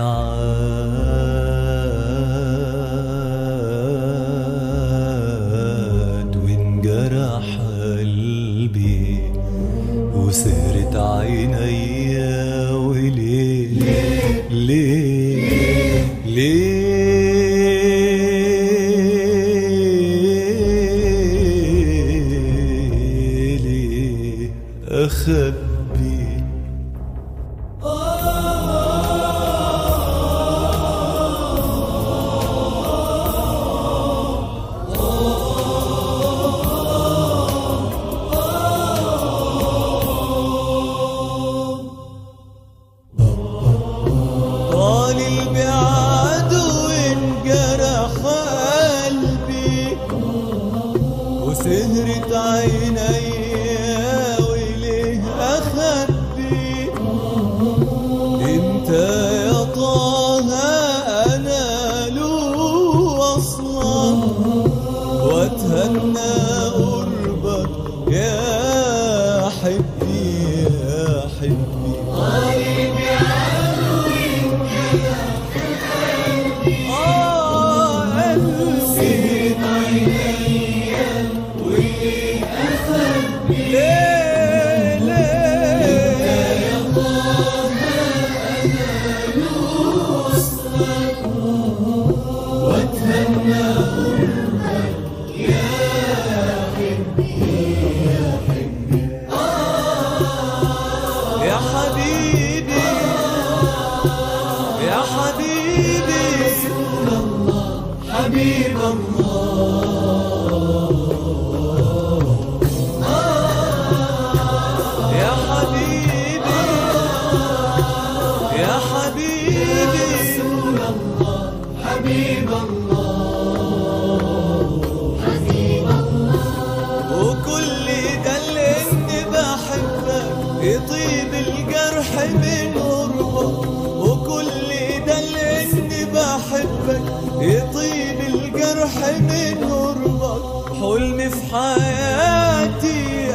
عاد وانجرح قلبي وسهرت عيني وليه ليه ليه ليه أخبي طال البعد وانجرح قلبي وسهرت عيني وليه اخبي انت يا طه انا له اصلا واتهنى قربك يا حبي يا حبي آه قلبي ليه ليه يا حبيبي يا حبيبي حبيب الله يا حبيبي يا حبيبي حبيب وكل ده اللي اني بحبك يطيب الجرح من قربك وكل ده اللي اني بحبك يطيب الجرح من قربك حلمي في حياتي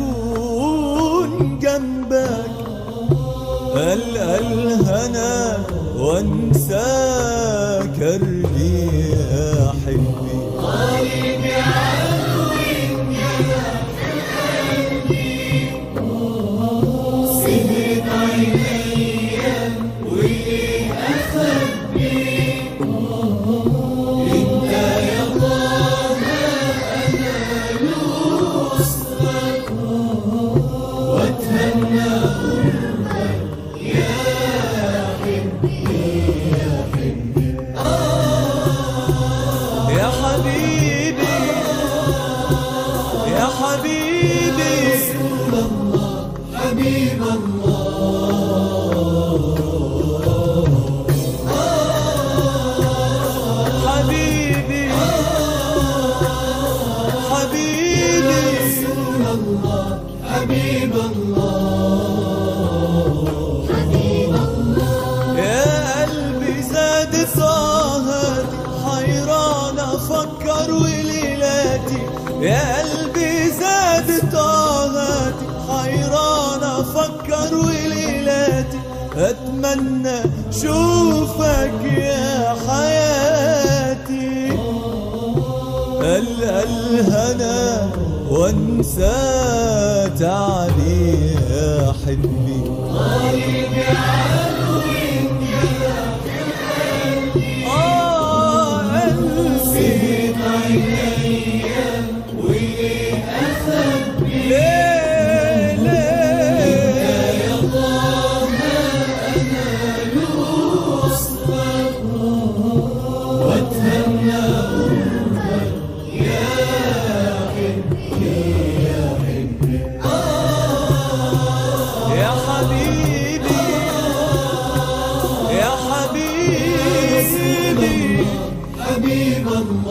اكون جنبك ألقى الهنا وانسى كربي يا حبي يا حبيبي يا حبيبي حبيب الله حبيبي حبيبي حبيب يا قلبي زاد طاهتي حيران افكر وليلاتي يا قلبي زاد طاهتي حيران افكر وليلاتي اتمنى شوفك يا حياتي ألقى الهنا وانسى تعبي يا حبي آه قلبي ليه ليه يا حبيبي يا حبيبي حبيب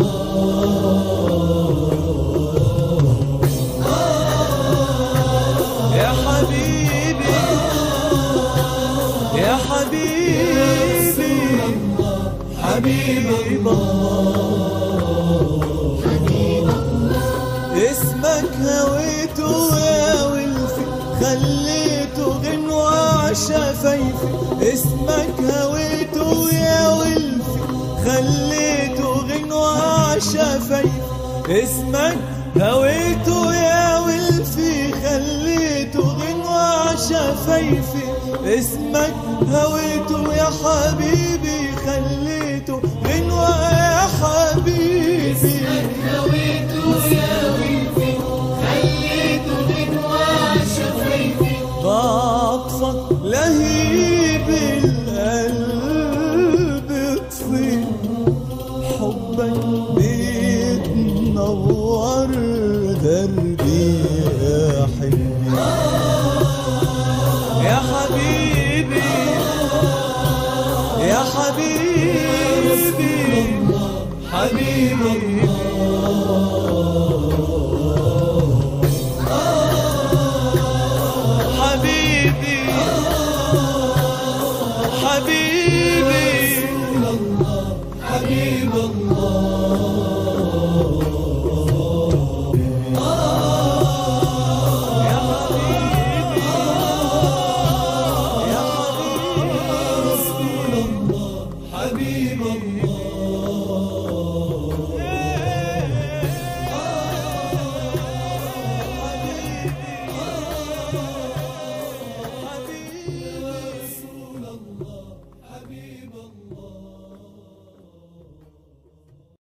الله يا حبيبي يا حبيبي حبيب الله اسمك هويته يا ولفي خليته غنوة عشفايفي اسمك هويته خليته غنوة شفايف اسمك هويته يا ولفي خليته غنوة شفايفي اسمك هويته يا حبيبي خليته غنوة يا حبيبي بعطفك لهيب القلب طفي حبك بيتنور دربي يا حلمي يا حبيبي يا حبيبي حبيبي حبيبي حبيبي حبيب الله يا حبيبي يا حبيبي رسول الله حبيب الله